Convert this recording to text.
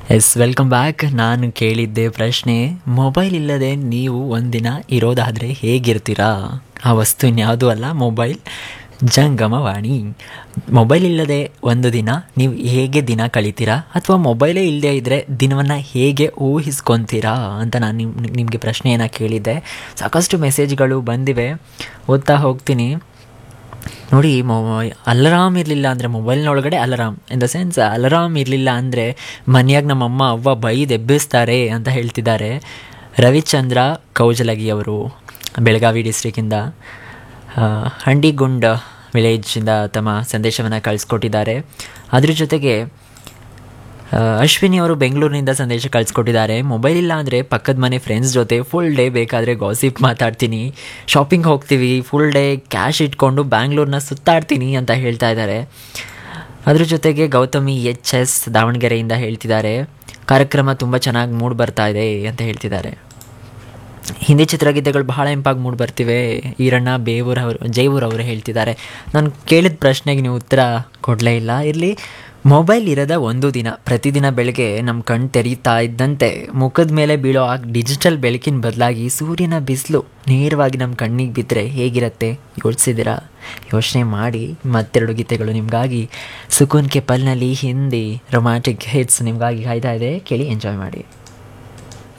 S welcome back ನಾನು ಕೇಳಿದ್ದೆ ಪ್ರಶ್ನೆ ಮೊಬೈಲ್ ಇಲ್ಲದೆ ನೀವು ಒಂದಿನ ಇರೋದಾದರೆ ಹೇಗಿರ್ತೀರಾ ಆ ವಸ್ತು ಇನ್ಯಾವುದೂ ಅಲ್ಲ ಮೊಬೈಲ್ ಜಂಗಮವಾಣಿ ಮೊಬೈಲ್ ಇಲ್ಲದೆ ಒಂದು ದಿನ ನೀವು ಹೇಗೆ ದಿನ ಕಳಿತೀರಾ ಅಥವಾ ಮೊಬೈಲೇ ಇಲ್ಲದೆ ಇದ್ದರೆ ದಿನವನ್ನು ಹೇಗೆ ಊಹಿಸ್ಕೊತೀರಾ ಅಂತ ನಾನು ನಿಮ್ ನಿಮಗೆ ಪ್ರಶ್ನೆಯನ್ನು ಕೇಳಿದ್ದೆ ಸಾಕಷ್ಟು ಮೆಸೇಜ್ಗಳು ಬಂದಿವೆ ಓದ್ತಾ ಹೋಗ್ತೀನಿ ನೋಡಿ ಮೊ ಅಲರಾಮ್ ಇರಲಿಲ್ಲ ಅಂದರೆ ಮೊಬೈಲ್ನೊಳಗಡೆ alarm in the sense alarm ಇರಲಿಲ್ಲ ಅಂದರೆ ಮನೆಯಾಗ ನಮ್ಮಮ್ಮ ಅವ್ವ ಬೈದು ಎಬ್ಬಿಸ್ತಾರೆ ಅಂತ ಹೇಳ್ತಿದ್ದಾರೆ ರವಿಚಂದ್ರ ಕೌಜಲಗಿಯವರು ಬೆಳಗಾವಿ ಡಿಸ್ಟ್ರಿಕ್ಕಿಂದ ಹಂಡಿಗುಂಡ್ ವಿಲೇಜಿಂದ ತಮ್ಮ ಸಂದೇಶವನ್ನು ಕಳಿಸ್ಕೊಟ್ಟಿದ್ದಾರೆ ಅದ್ರ ಜೊತೆಗೆ ಅಶ್ವಿನಿ ಅವರು ಬೆಂಗಳೂರಿನಿಂದ ಸಂದೇಶ ಕಳಿಸ್ಕೊಟ್ಟಿದ್ದಾರೆ ಮೊಬೈಲ್ ಇಲ್ಲ ಅಂದರೆ ಪಕ್ಕದ ಮನೆ ಫ್ರೆಂಡ್ಸ್ ಜೊತೆ ಫುಲ್ ಡೇ ಬೇಕಾದರೆ ಗಾಸಿಪ್ ಮಾತಾಡ್ತೀನಿ ಶಾಪಿಂಗ್ ಹೋಗ್ತೀವಿ ಫುಲ್ ಡೇ ಕ್ಯಾಶ್ ಇಟ್ಕೊಂಡು ಬ್ಯಾಂಗ್ಳೂರನ್ನ ಸುತ್ತಾಡ್ತೀನಿ ಅಂತ ಹೇಳ್ತಾ ಇದ್ದಾರೆ ಅದ್ರ ಜೊತೆಗೆ ಗೌತಮಿ ಎಚ್ ಎಸ್ ದಾವಣಗೆರೆಯಿಂದ ಹೇಳ್ತಿದ್ದಾರೆ ಕಾರ್ಯಕ್ರಮ ತುಂಬ ಚೆನ್ನಾಗಿ ಮೂಡ್ ಬರ್ತಾ ಇದೆ ಅಂತ ಹೇಳ್ತಿದ್ದಾರೆ ಹಿಂದಿ ಚಿತ್ರಗೀತೆಗಳು ಬಹಳ ಇಂಪಾಗಿ ಮೂಡಿ ಬರ್ತಿವೆ ಈರಣ್ಣ ಬೇವೂರ್ ಅವರು ಜೈವೂರ್ ಅವರು ಹೇಳ್ತಿದ್ದಾರೆ ನಾನು ಕೇಳಿದ ಪ್ರಶ್ನೆಗೆ ನೀವು ಉತ್ತರ ಕೊಡಲೇ ಇಲ್ಲ ಇರಲಿ ಮೊಬೈಲ್ ಇರೋದ ಒಂದು ದಿನ ಪ್ರತಿದಿನ ಬೆಳಗ್ಗೆ ನಮ್ಮ ಕಣ್ಣು ತೆರೀತಾ ಇದ್ದಂತೆ ಮುಖದ ಮೇಲೆ ಬೀಳೋ ಆ ಡಿಜಿಟಲ್ ಬೆಳಕಿನ ಬದಲಾಗಿ ಸೂರ್ಯನ ಬಿಸಿಲು ನೇರವಾಗಿ ನಮ್ಮ ಕಣ್ಣಿಗೆ ಬಿದ್ದರೆ ಹೇಗಿರುತ್ತೆ ಯೋಚಿಸಿದ್ದೀರಾ ಯೋಚನೆ ಮಾಡಿ ಮತ್ತೆರಡು ಗೀತೆಗಳು ನಿಮಗಾಗಿ ಸುಕೂನ್ ಕೆ ಪಲ್ನಲ್ಲಿ ಹಿಂದಿ ರೊಮ್ಯಾಂಟಿಕ್ ಹಿಟ್ಸ್ ನಿಮಗಾಗಿ ಕಾಯ್ತಾ ಇದೆ ಕೇಳಿ ಎಂಜಾಯ್ ಮಾಡಿ